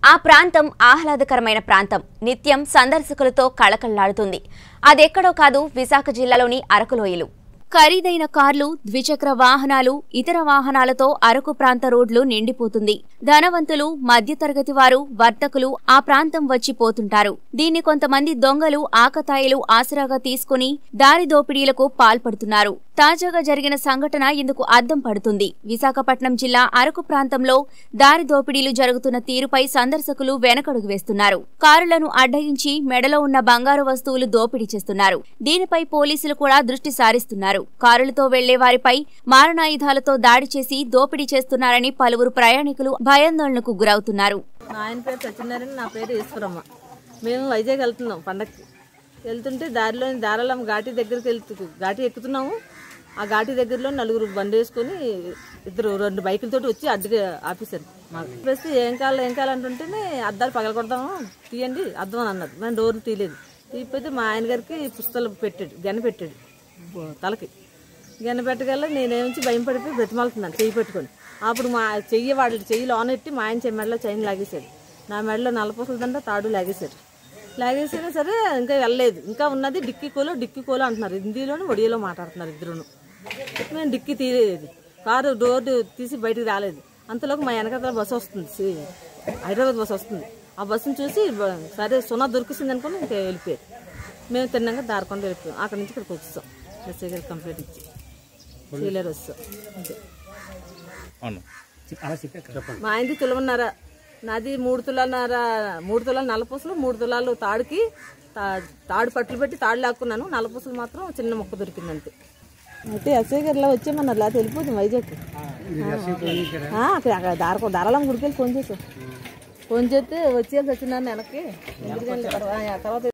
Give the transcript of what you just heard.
ఆ ప్రాంతం ఆహ్లాదకరమైన ప్రాంతం నిత్యం సందర్శకులతో కళకళలాడుతుంది అదెక్కడో కాదు విశాఖ జిల్లాలోని అరకులోయలు ఖరీదైన కార్లు ద్విచక్ర వాహనాలు ఇతర వాహనాలతో అరకు ప్రాంత రోడ్లు నిండిపోతుంది ధనవంతులు మధ్యతరగతి వారు వర్తకులు ఆ ప్రాంతం వచ్చి పోతుంటారు దీన్ని కొంతమంది దొంగలు ఆకతాయిలు ఆసరాగా తీసుకుని దారి దోపిడీలకు పాల్పడుతున్నారు తాజాగా జరిగిన సంఘటన ఇందుకు అద్దం పడుతుంది విశాఖపట్నం జిల్లా అరకు ప్రాంతంలో దారి దోపిడీలు జరుగుతున్న తీరుపై సందర్శకులు వెనకడుగు వేస్తున్నారు కారులను అడ్డగించి మెడలో ఉన్న బంగారు వస్తువులు దోపిడీ చేస్తున్నారు దీనిపై పోలీసులు కూడా దృష్టి సారిస్తున్నారు కారులతో వెళ్లే వారిపై మారణాయుధాలతో దాడి చేసి దోపిడీ చేస్తున్నారని పలువురు ప్రయాణికులు భయాందోళనకు గురవుతున్నారు మా ఆయన పేరు సత్యనారాయణ నా పేరు ఈశ్వరమ్మ మేము వైజాగ్ వెళ్తున్నాం పండక్కి వెళ్తుంటే దారిలో దారాలం ఘాటి దగ్గరికి వెళ్తూ ఘాటి ఎక్కుతున్నాము ఆ ఘాటి దగ్గరలో నలుగురు బండి వేసుకొని ఇద్దరు రెండు బైకులతోటి వచ్చి అడ్డుగా ఆపేశారు మాకు ప్రస్తే ఏం కావాలి ఏం కావాలంటుంటేనే అద్దాలు పగలకొడదాము తీయండి అద్దం అని అన్నారు మేము డోర్లు తీయలేదు తీయకపోతే మా ఆయన గారికి పుస్తకాలు పెట్టాడు గన పెట్టాడు బో- తలకి గన పెట్టగల నేనేమించి భయం పడిపోయి బ్రతిమాలుతున్నాను చెయ్యి పెట్టుకొని అప్పుడు మా చెయ్యి వాడి చెయ్యి లోన ఎట్టి మా ఆయన చెయ్యి మెడలో చైన్ లాగేశాడు నా మెడలో నల్లపూసల దండ తాడు లాగేశాడు లాగేసినా సరే ఇంకా వెళ్ళలేదు ఇంకా ఉన్నది డిక్కీ కోలో డిక్కీ కోలో అంటున్నారు హిందీలోను ఒడియాలో మాట్లాడుతున్నారు ఇద్దరును మేము డిక్కీ తీయలేదు కారు రోడ్డు తీసి బయటికి రాలేదు అంతలోకి మా వెనకాల బస్సు వస్తుంది సి- హైదరాబాద్ బస్సు వస్తుంది ఆ బస్సును చూసి బ- సరే సున్నా దొరికిసింది అనుకుని ఇంకా వెళ్ళిపోయారు మేము తిన్నాక దారకొండ వెళ్ళిపోయాం అక్కడ నుంచి ఇక్కడికి వచ్చేసాం ఎస్ఐ గారికి కంప్లైంట్ ఇచ్చి సీలర్ వస్తాం అంతే అవును మా ఆయనది తులమన్నారా నాది మూడు తులాలన్నర మూడు తులాలు నల్లపూసలు మూడు తులాలు తాడుకి తా- తాడు పట్లు పెట్టి తాడు లాక్కున్నాను నల్లపూసలు మాత్రం చిన్న మొక్క దొరికింది అంతే అయితే ఎస్ఐ గారు ఇలా వచ్చామన్నారు లేకపోతే వెళ్ళిపోతుంది వైజాగ్ ఆ, అక్కడ అక్కడ దార దారాలం గుడికి వెళ్ళి ఫోన్ చేసాం ఫోన్ చేస్తే వచ్చేయాల్సి వచ్చినాను వెనక్కి ఎందుకంటే తర్వాత తర్వాత